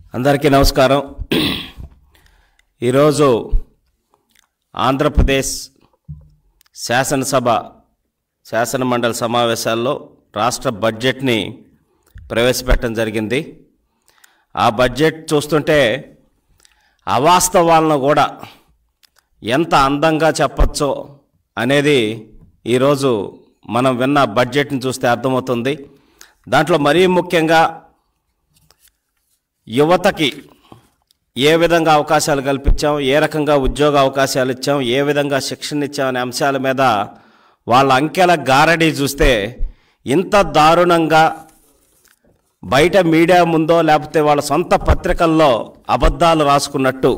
అందరికీ నమస్కారం ఈరోజు ఆంధ్రప్రదేశ్ శాసనసభ శాసన మండలి సమావేశాల్లో రాష్ట్ర బడ్జెట్ని ప్రవేశపెట్టడం జరిగింది ఆ బడ్జెట్ చూస్తుంటే అవాస్తవాలను కూడా ఎంత అందంగా చెప్పచ్చో అనేది ఈరోజు మనం విన్న బడ్జెట్ని చూస్తే అర్థమవుతుంది దాంట్లో మరీ ముఖ్యంగా యువతకి ఏ విధంగా అవకాశాలు కల్పించాం ఏ రకంగా ఉద్యోగ అవకాశాలు ఇచ్చాం ఏ విధంగా శిక్షణ ఇచ్చాం అనే అంశాల మీద వాళ్ళ అంకెల గారడీ చూస్తే ఇంత దారుణంగా బయట మీడియా ముందో లేకపోతే వాళ్ళ సొంత పత్రికల్లో అబద్ధాలు రాసుకున్నట్టు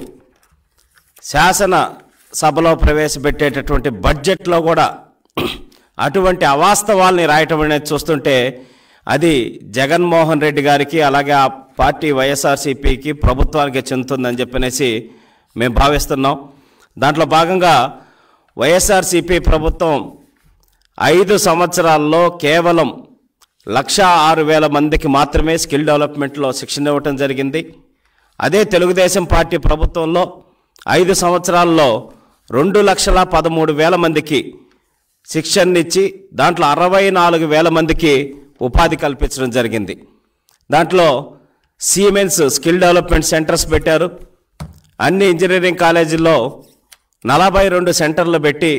శాసన సభలో ప్రవేశపెట్టేటటువంటి బడ్జెట్లో కూడా అటువంటి అవాస్తవాల్ని రాయటం అనేది చూస్తుంటే అది జగన్మోహన్ రెడ్డి గారికి అలాగే ఆ పార్టీ వైఎస్ఆర్సీపీకి ప్రభుత్వానికి చెందుతుందని చెప్పనేసి మేము భావిస్తున్నాం దాంట్లో భాగంగా వైఎస్ఆర్సీపీ ప్రభుత్వం ఐదు సంవత్సరాల్లో కేవలం లక్ష ఆరు వేల మందికి మాత్రమే స్కిల్ డెవలప్మెంట్లో శిక్షణ ఇవ్వటం జరిగింది అదే తెలుగుదేశం పార్టీ ప్రభుత్వంలో ఐదు సంవత్సరాల్లో రెండు లక్షల పదమూడు వేల మందికి శిక్షణ ఇచ్చి దాంట్లో అరవై నాలుగు వేల మందికి ఉపాధి కల్పించడం జరిగింది దాంట్లో సీమెన్స్ స్కిల్ డెవలప్మెంట్ సెంటర్స్ పెట్టారు అన్ని ఇంజనీరింగ్ కాలేజీల్లో నలభై రెండు సెంటర్లు పెట్టి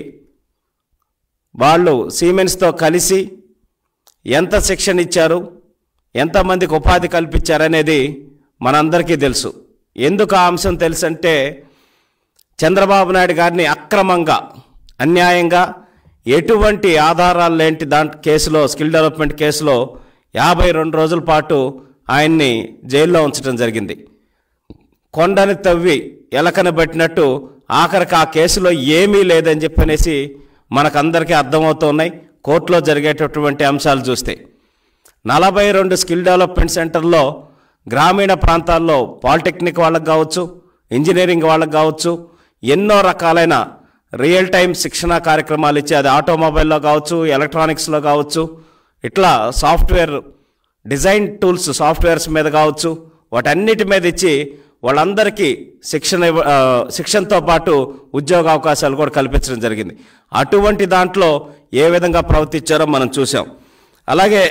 వాళ్ళు సీమెన్స్తో కలిసి ఎంత శిక్షణ ఇచ్చారు ఎంతమందికి ఉపాధి కల్పించారనేది మనందరికీ తెలుసు ఎందుకు ఆ అంశం తెలుసు అంటే చంద్రబాబు నాయుడు గారిని అక్రమంగా అన్యాయంగా ఎటువంటి ఆధారాలు లేంటి దాంట్ కేసులో స్కిల్ డెవలప్మెంట్ కేసులో యాభై రెండు రోజుల పాటు ఆయన్ని జైల్లో ఉంచడం జరిగింది కొండని తవ్వి ఎలకని పట్టినట్టు ఆఖరికి ఆ కేసులో ఏమీ లేదని చెప్పనేసి మనకందరికీ అర్థమవుతున్నాయి కోర్టులో జరిగేటటువంటి అంశాలు చూస్తే నలభై రెండు స్కిల్ డెవలప్మెంట్ సెంటర్లో గ్రామీణ ప్రాంతాల్లో పాలిటెక్నిక్ వాళ్ళకి కావచ్చు ఇంజనీరింగ్ వాళ్ళకి కావచ్చు ఎన్నో రకాలైన రియల్ టైం శిక్షణ కార్యక్రమాలు ఇచ్చి అది ఆటోమొబైల్లో కావచ్చు ఎలక్ట్రానిక్స్లో కావచ్చు ఇట్లా సాఫ్ట్వేర్ డిజైన్ టూల్స్ సాఫ్ట్వేర్స్ మీద కావచ్చు వాటన్నిటి మీద ఇచ్చి వాళ్ళందరికీ శిక్షణ ఇవ్వ- ఆ, శిక్షణతో పాటు ఉద్యోగ అవకాశాలు కూడా కల్పించడం జరిగింది అటువంటి దాంట్లో ఏ విధంగా ప్రవర్తించారో మనం చూసాం అలాగే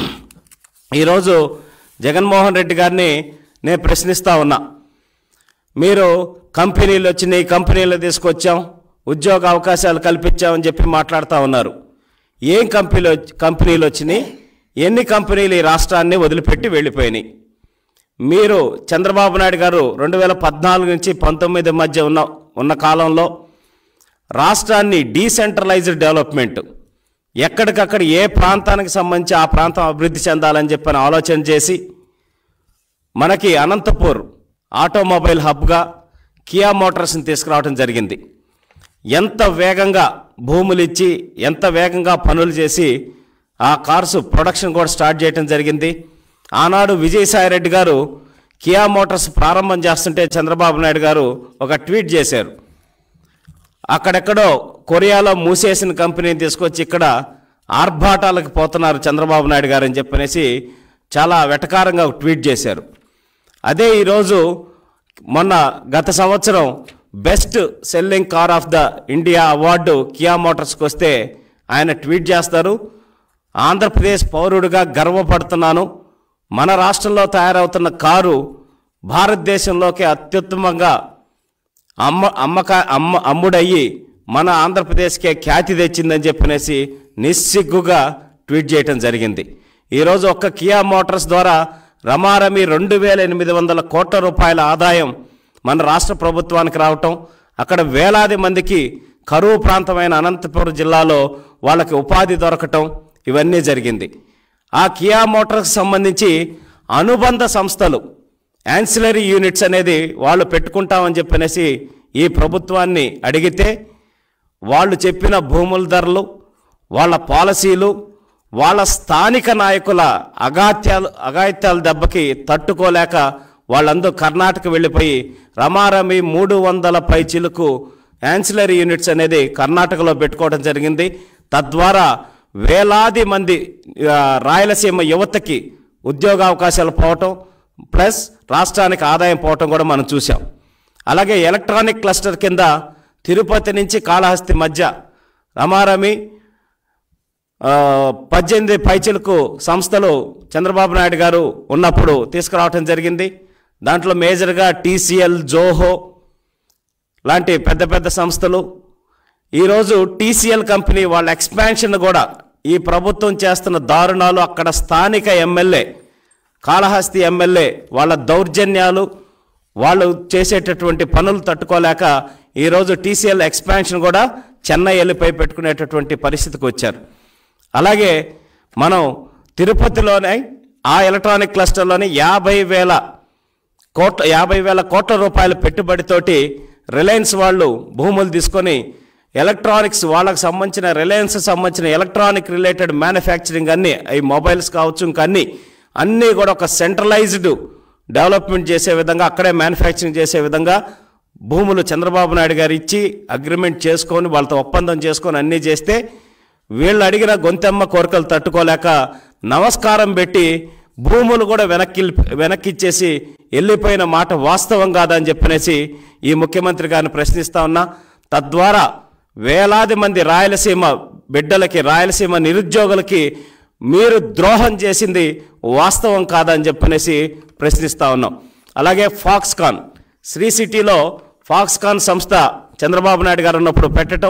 ఈరోజు జగన్మోహన్ రెడ్డి గారిని నేను ప్రశ్నిస్తా ఉన్నా మీరు కంపెనీలు వచ్చినాయి కంపెనీలు తీసుకొచ్చాం ఉద్యోగ అవకాశాలు కల్పించామని చెప్పి మాట్లాడుతూ ఉన్నారు ఏం కంపెనీలు వచ్చి- కంపెనీలు వచ్చినాయి ఎన్ని కంపెనీలు ఈ రాష్ట్రాన్ని వదిలిపెట్టి వెళ్ళిపోయినాయి మీరు చంద్రబాబు నాయుడు గారు రెండు వేల పద్నాలుగు నుంచి పంతొమ్మిది మధ్య ఉన్న ఉన్న కాలంలో రాష్ట్రాన్ని డీసెంట్రలైజ్డ్ డెవలప్మెంట్ ఎక్కడికక్కడ ఏ ప్రాంతానికి సంబంధించి ఆ ప్రాంతం అభివృద్ధి చెందాలని చెప్పని ఆలోచన చేసి మనకి అనంతపూర్ ఆటోమొబైల్ హబ్గా కియా మోటార్స్ని తీసుకురావడం జరిగింది ఎంత వేగంగా భూములు ఇచ్చి ఎంత వేగంగా పనులు చేసి ఆ కార్స్ ప్రొడక్షన్ కూడా స్టార్ట్ చేయడం జరిగింది ఆనాడు విజయసాయిరెడ్డి గారు కియా మోటార్స్ ప్రారంభం చేస్తుంటే చంద్రబాబు నాయుడు గారు ఒక ట్వీట్ చేశారు అక్కడెక్కడో కొరియాలో మూసేసిన కంపెనీని తీసుకొచ్చి ఇక్కడ ఆర్భాటాలకు పోతున్నారు చంద్రబాబు నాయుడు గారు అని చెప్పనేసి చాలా వెటకారంగా ఒక ట్వీట్ చేశారు అదే ఈరోజు మొన్న గత సంవత్సరం best selling car of the India award Kia మోటార్స్కి వస్తే ఆయన ట్వీట్ చేస్తారు ఆంధ్రప్రదేశ్ పౌరుడిగా గర్వపడుతున్నాను మన రాష్ట్రంలో తయారవుతున్న కారు భారతదేశంలోకి అత్యుత్తమంగా అమ్మ అమ్మక అమ్మ అమ్ముడయ్యి మన ఆంధ్రప్రదేశ్కే ఖ్యాతి తెచ్చిందని చెప్పనేసి నిస్సిగ్గుగా ట్వీట్ చేయటం జరిగింది ఈరోజు ఒక్క కియా మోటార్స్ ద్వారా రమారమి రెండు వేల ఎనిమిది వందల కోట్ల రూపాయల ఆదాయం మన రాష్ట్ర ప్రభుత్వానికి రావటం అక్కడ వేలాది మందికి కరువు ప్రాంతమైన అనంతపురం జిల్లాలో వాళ్ళకి ఉపాధి దొరకటం ఇవన్నీ జరిగింది ఆ కియా మోటార్స్కి సంబంధించి అనుబంధ సంస్థలు యాన్సిలరీ యూనిట్స్ అనేది వాళ్ళు పెట్టుకుంటామని చెప్పనేసి ఈ ప్రభుత్వాన్ని అడిగితే వాళ్ళు చెప్పిన భూముల ధరలు వాళ్ళ పాలసీలు వాళ్ళ స్థానిక నాయకుల అగాత్యాలు అగాత్యాల దెబ్బకి తట్టుకోలేక వాళ్ళందరూ కర్ణాటక వెళ్ళిపోయి రమారమి మూడు వందల పై చిలుకు యాన్సిలరీ యూనిట్స్ అనేది కర్ణాటకలో పెట్టుకోవడం జరిగింది తద్వారా వేలాది మంది ఆ, రాయలసీమ యువతకి ఉద్యోగ అవకాశాలు పోవటం ప్లస్ రాష్ట్రానికి ఆదాయం పోవటం కూడా మనం చూసాం అలాగే ఎలక్ట్రానిక్ క్లస్టర్ కింద తిరుపతి నుంచి కాళహస్తి మధ్య రమారమి ఆ, పద్దెనిమిది పైచిలకు సంస్థలు చంద్రబాబు నాయుడు గారు ఉన్నప్పుడు తీసుకురావటం జరిగింది దాంట్లో మేజర్గా టీసీఎల్ జోహో లాంటి పెద్ద పెద్ద సంస్థలు ఈరోజు టీసీఎల్ కంపెనీ వాళ్ళ ఎక్స్పాన్షన్ కూడా ఈ ప్రభుత్వం చేస్తున్న దారుణాలు అక్కడ స్థానిక ఎమ్మెల్యే కాళహస్తి ఎమ్మెల్యే వాళ్ళ దౌర్జన్యాలు వాళ్ళు చేసేటటువంటి పనులు తట్టుకోలేక ఈరోజు టీసీఎల్ ఎక్స్పాన్షన్ కూడా చెన్నై వెళ్ళిపోయి పెట్టుకునేటటువంటి పరిస్థితికి వచ్చారు అలాగే మనం తిరుపతిలోనే ఆ ఎలక్ట్రానిక్ క్లస్టర్లోని యాభై వేల కోట్ల యాభై వేల కోట్ల రూపాయల పెట్టుబడితోటి రిలయన్స్ వాళ్ళు భూములు తీసుకొని ఎలక్ట్రానిక్స్ వాళ్ళకి సంబంధించిన రిలయన్స్ సంబంధించిన ఎలక్ట్రానిక్ రిలేటెడ్ మ్యానుఫ్యాక్చరింగ్ అన్నీ అవి మొబైల్స్ కావచ్చు ఇంకా అన్నీ అన్నీ కూడా ఒక సెంట్రలైజ్డ్ డెవలప్మెంట్ చేసే విధంగా అక్కడే మ్యానుఫ్యాక్చరింగ్ చేసే విధంగా భూములు చంద్రబాబు నాయుడు గారు ఇచ్చి అగ్రిమెంట్ చేసుకొని వాళ్ళతో ఒప్పందం చేసుకొని అన్నీ చేస్తే వీళ్ళు అడిగిన గొంతెమ్మ కోరికలు తట్టుకోలేక నమస్కారం పెట్టి భూములు కూడా వెనక్కి వెనక్కి ఇచ్చేసి వెళ్ళిపోయిన మాట వాస్తవం కాదని చెప్పనేసి ఈ ముఖ్యమంత్రి గారిని ప్రశ్నిస్తా ఉన్నా తద్వారా వేలాది మంది రాయలసీమ బిడ్డలకి రాయలసీమ నిరుద్యోగులకి మీరు ద్రోహం చేసింది వాస్తవం కాదని చెప్పనేసి ప్రశ్నిస్తా ఉన్నాం అలాగే ఫాక్స్కాన్ శ్రీ సిటీలో ఫాక్స్కాన్ సంస్థ చంద్రబాబు నాయుడు గారు ఉన్నప్పుడు పెట్టడం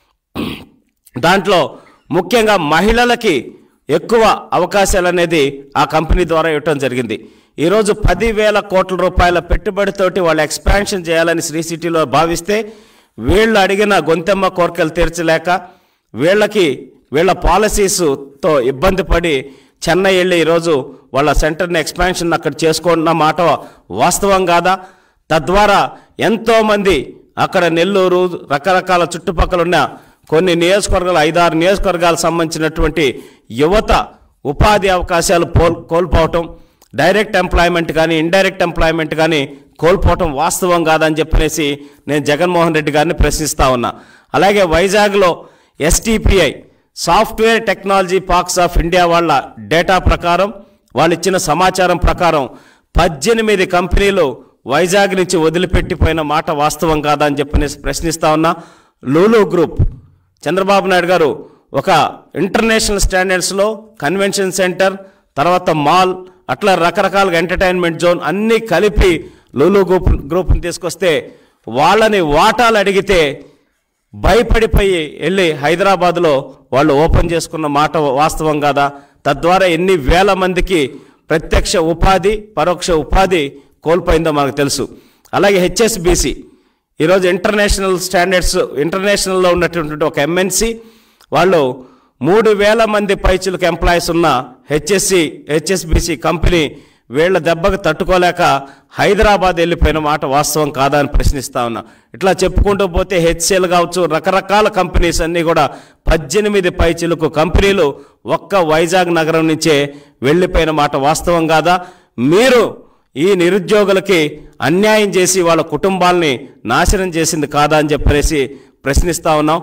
దాంట్లో ముఖ్యంగా మహిళలకి ఎక్కువ అవకాశాలు అనేది ఆ కంపెనీ ద్వారా ఇవ్వటం జరిగింది ఈరోజు పదివేల కోట్ల రూపాయల పెట్టుబడితోటి వాళ్ళు ఎక్స్పాన్షన్ చేయాలని శ్రీ సిటీలో భావిస్తే వీళ్ళు అడిగిన గొంతెమ్మ కోరికలు తీర్చలేక వీళ్ళకి వీళ్ళ పాలసీస్తో ఇబ్బంది పడి చెన్నై వెళ్ళి ఈరోజు వాళ్ళ సెంటర్ని ఎక్స్పాన్షన్ అక్కడ చేసుకున్న మాట వాస్తవం కాదా తద్వారా ఎంతోమంది అక్కడ నెల్లూరు రకరకాల చుట్టుపక్కల ఉన్న కొన్ని నియోజకవర్గాలు ఐదారు నియోజకవర్గాలకు సంబంధించినటువంటి యువత ఉపాధి అవకాశాలు పోల్ కోల్పోవటం డైరెక్ట్ ఎంప్లాయ్మెంట్ కానీ ఇండైరెక్ట్ ఎంప్లాయ్మెంట్ కానీ కోల్పోవటం వాస్తవం కాదని చెప్పనేసి నేను జగన్మోహన్ రెడ్డి గారిని ప్రశ్నిస్తా ఉన్నా అలాగే వైజాగ్లో STPI software technology parks of India వాళ్ళ డేటా ప్రకారం వాళ్ళు ఇచ్చిన సమాచారం ప్రకారం పద్దెనిమిది కంపెనీలు వైజాగ్ నుంచి వదిలిపెట్టిపోయిన మాట వాస్తవం కాదా అని చెప్పనేసి ప్రశ్నిస్తా ఉన్నా లూలు గ్రూప్ చంద్రబాబు నాయుడు గారు ఒక ఇంటర్నేషనల్ స్టాండర్డ్స్లో కన్వెన్షన్ సెంటర్ తర్వాత మాల్ అట్లా రకరకాలుగా ఎంటర్టైన్మెంట్ జోన్ అన్నీ కలిపి లూలు గ్రూప్ గ్రూప్ని తీసుకొస్తే వాళ్ళని వాటాలు అడిగితే భయపడిపోయి వెళ్ళి హైదరాబాద్లో వాళ్ళు ఓపెన్ చేసుకున్న మాట వాస్తవం కాదా తద్వారా ఎన్ని వేల మందికి ప్రత్యక్ష ఉపాధి పరోక్ష ఉపాధి కోల్పోయిందో మనకు తెలుసు అలాగే హెచ్ఎస్బిసి ఈరోజు ఇంటర్నేషనల్ స్టాండర్డ్స్ ఇంటర్నేషనల్లో ఉన్నటువంటి ఒక ఎంఎన్సి వాళ్ళు మూడు వేల మంది పైచులకు ఎంప్లాయీస్ ఉన్న హెచ్ఎస్సి హెచ్ఎస్బిసి కంపెనీ వీళ్ళ దెబ్బకు తట్టుకోలేక హైదరాబాద్ వెళ్ళిపోయిన మాట వాస్తవం కాదా అని ప్రశ్నిస్తా ఉన్నా ఇట్లా చెప్పుకుంటూ పోతే హెచ్సిఎల్ కావచ్చు రకరకాల కంపెనీస్ అన్నీ కూడా పద్దెనిమిది పైచిలకు కంపెనీలు ఒక్క వైజాగ్ నగరం నుంచే వెళ్ళిపోయిన మాట వాస్తవం కాదా మీరు ఈ నిరుద్యోగులకి అన్యాయం చేసి వాళ్ళ కుటుంబాల్ని నాశనం చేసింది కాదా అని చెప్పనేసి ప్రశ్నిస్తా ఉన్నాం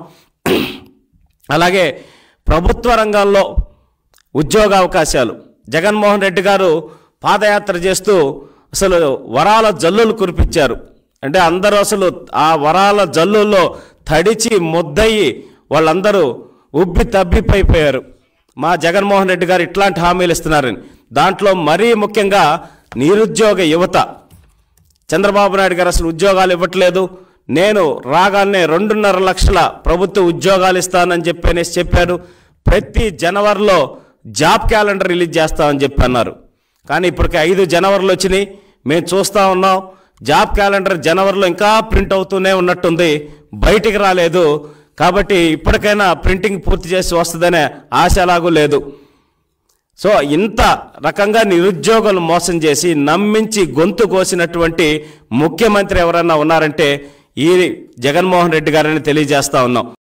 అలాగే ప్రభుత్వ రంగంలో ఉద్యోగ అవకాశాలు జగన్మోహన్ రెడ్డి గారు పాదయాత్ర చేస్తూ అసలు వరాల జల్లులు కురిపించారు అంటే అందరూ అసలు ఆ వరాల జల్లుల్లో తడిచి ముద్దయి వాళ్ళందరూ ఉబ్బి తబ్బిపైపోయారు మా జగన్మోహన్ రెడ్డి గారు ఇట్లాంటి హామీలు ఇస్తున్నారని దాంట్లో మరీ ముఖ్యంగా నిరుద్యోగ యువత చంద్రబాబు నాయుడు గారు అసలు ఉద్యోగాలు ఇవ్వట్లేదు నేను రాగానే రెండున్నర లక్షల ప్రభుత్వ ఉద్యోగాలు ఇస్తానని చెప్పనేసి చెప్పారు ప్రతి జనవరిలో జాబ్ క్యాలెండర్ రిలీజ్ చేస్తామని చెప్పి అన్నారు కానీ ఇప్పటికి ఐదు జనవరిలో వచ్చినాయి మేము చూస్తూ ఉన్నాం జాబ్ క్యాలెండర్ జనవరిలో ఇంకా ప్రింట్ అవుతూనే ఉన్నట్టుంది బయటికి రాలేదు కాబట్టి ఇప్పటికైనా ప్రింటింగ్ పూర్తి చేసి వస్తుందనే ఆశ ఎలాగూ లేదు సో ఇంత రకంగా నిరుద్యోగులు మోసం చేసి నమ్మించి గొంతు కోసినటువంటి ముఖ్యమంత్రి ఎవరన్నా ఉన్నారంటే ఈ జగన్మోహన్ రెడ్డి గారని తెలియజేస్తా ఉన్నాం